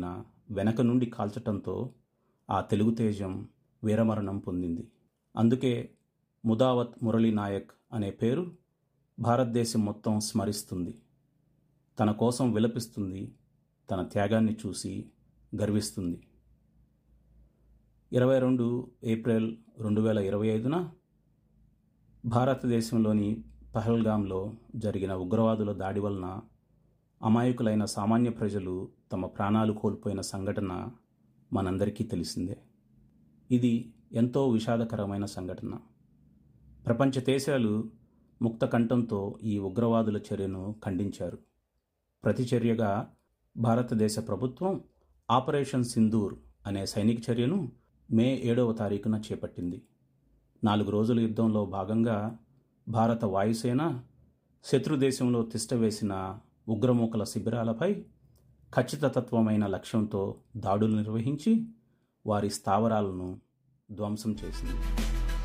ఆయన వెనక నుండి కాల్చటంతో ఆ తెలుగు తేజం వీరమరణం పొందింది అందుకే ముదావత్ మురళీ నాయక్ అనే పేరు భారతదేశం మొత్తం స్మరిస్తుంది తన కోసం విలపిస్తుంది తన త్యాగాన్ని చూసి గర్విస్తుంది ఇరవై రెండు ఏప్రిల్ రెండు వేల ఇరవై ఐదున భారతదేశంలోని పహల్గాంలో జరిగిన ఉగ్రవాదుల దాడి వలన అమాయకులైన సామాన్య ప్రజలు తమ ప్రాణాలు కోల్పోయిన సంఘటన మనందరికీ తెలిసిందే ఇది ఎంతో విషాదకరమైన సంఘటన ప్రపంచ దేశాలు ముక్త కంఠంతో ఈ ఉగ్రవాదుల చర్యను ఖండించారు ప్రతిచర్యగా భారతదేశ ప్రభుత్వం ఆపరేషన్ సింధూర్ అనే సైనిక చర్యను మే ఏడవ తారీఖున చేపట్టింది నాలుగు రోజుల యుద్ధంలో భాగంగా భారత వాయుసేన శత్రుదేశంలో తిష్టవేసిన ఉగ్రమూకల శిబిరాలపై ఖచ్చితతత్వమైన లక్ష్యంతో దాడులు నిర్వహించి వారి స్థావరాలను ధ్వంసం చేసింది